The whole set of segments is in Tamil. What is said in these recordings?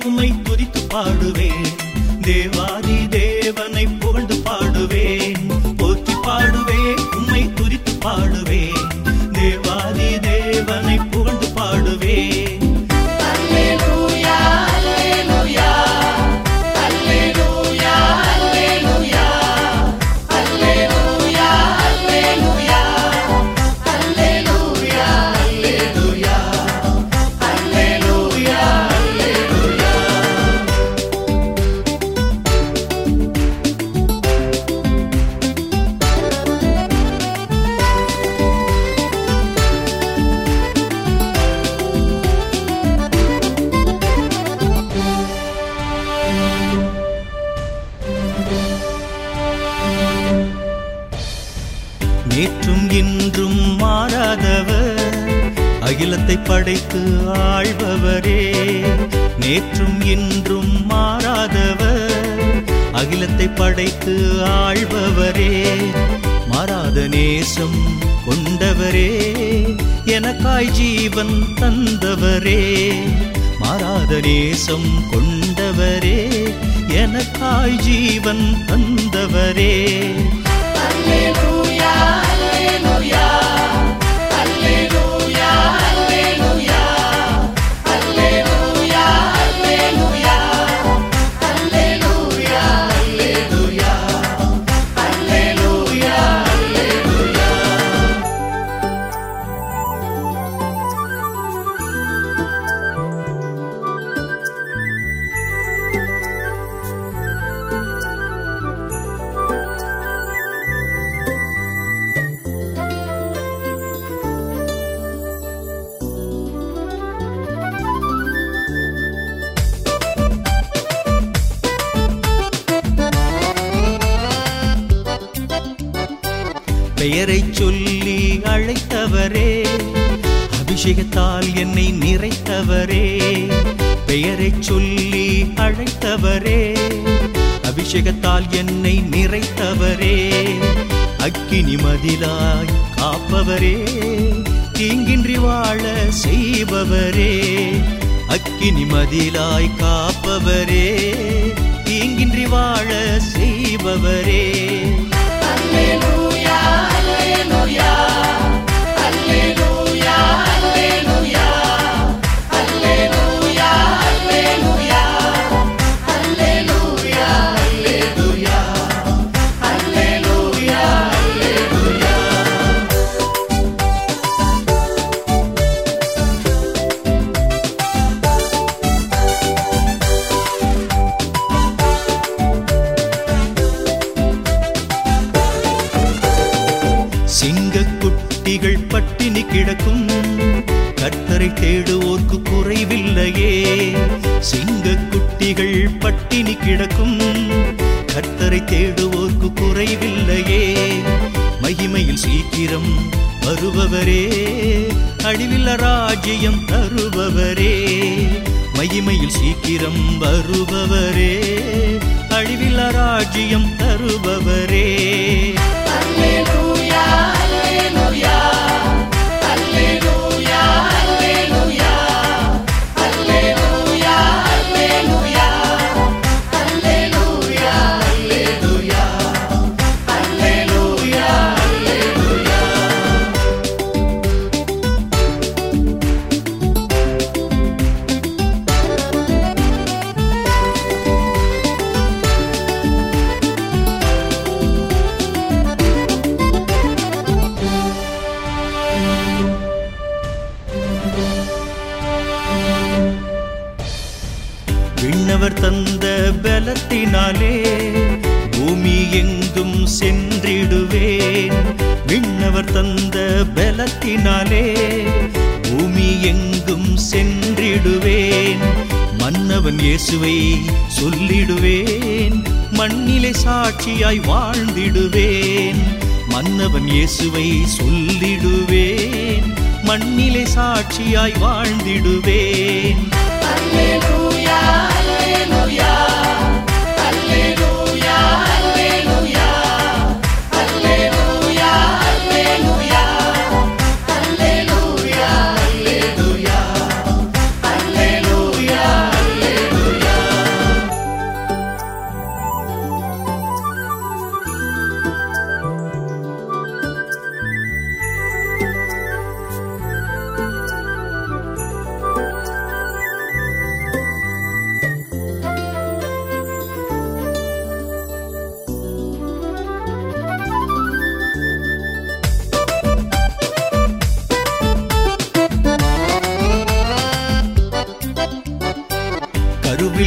உம்மை துதித்து பாடுவேன் தேவாதி தேவனை புகழ்ந்து பாடுவேன் போற்றி பாடுவேன் உம்மை துதித்து பாடுவேன் தேவாதி தேவனை புகழ்ந்து பாடுவேன் நேற்றும் இன்றும் மாறாதவர் அகிலத்தை படைத்து ஆள்பவரே நேற்றும் இன்றும் மாறாதவர் அகிலத்தை படைத்து ஆள்பவரே மாறாத நேசம் கொண்டவரே எனக்காய் ஜீவன் தந்தவரே மாறாத நேசம் கொண்டவரே எனக்காய் ஜீவன் தந்தவரே பெயரைச் சொல்லி அழைத்தவரே அபிஷேகத்தால் என்னை நிறைத்தவரே பெயரைச் சொல்லி அழைத்தவரே அபிஷேகத்தால் என்னை நிறைத்தவரே அக்கினி மதிலாய் காப்பவரே தீங்கின்றி வாழ செய்பவரே அக்கினி மதிலாய் காப்பவரே தீங்கின்றி வாழ செய்பவரே சிங்கக்குட்டிகள் பட்டினி கிடக்கும் கர்த்தரை தேடுவோர்க்கு குறைவில்லையே சிங்கக்குட்டிகள் பட்டினி கிடக்கும் கர்த்தரை தேடுவோர்க்கு குறைவில்லையே மகிமையில் சீக்கிரம் வருபவரே அழிவில்ல ராஜ்யம் தருபவரே மகிமையில் சீக்கிரம் வருபவரே அழிவில்ல ராஜ்யம் தருபவரே விண்ணவர் தந்த பலத்தினாலே பூமி எங்கும் சென்றிடுவேன் விண்ணவர் தந்த பலத்தினாலே பூமி எங்கும் சென்றிடுவேன் மன்னவன் இயேசுவை சொல்லிடுவேன் மண்ணிலே சாட்சியாய் வாழ்ந்திடுவேன் மன்னவன் இயேசுவை சொல்லிடுவேன் மண்ணிலே சாட்சியாய் வாழ்ந்திடுவேன்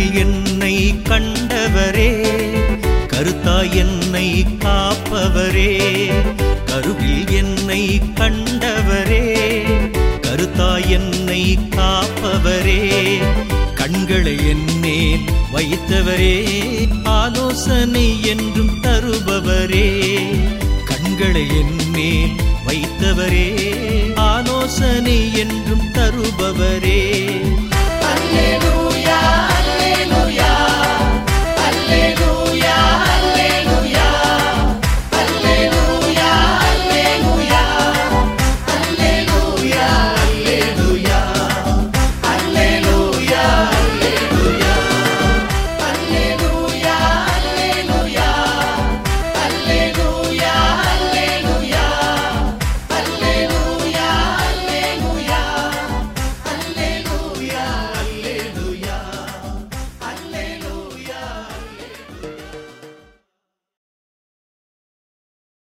கருவில் என்னை கண்டவரே கருத்தாய் என்னை காப்பவரே கருவில் என்னை கண்டவரே கருத்தாய் என்னை காப்பவரே கண்களை என்னேல் வைத்தவரே ஆலோசனை என்றும் தருபவரே கண்களை என்னேல் வைத்தவரே ஆலோசனை என்றும் தருபவரே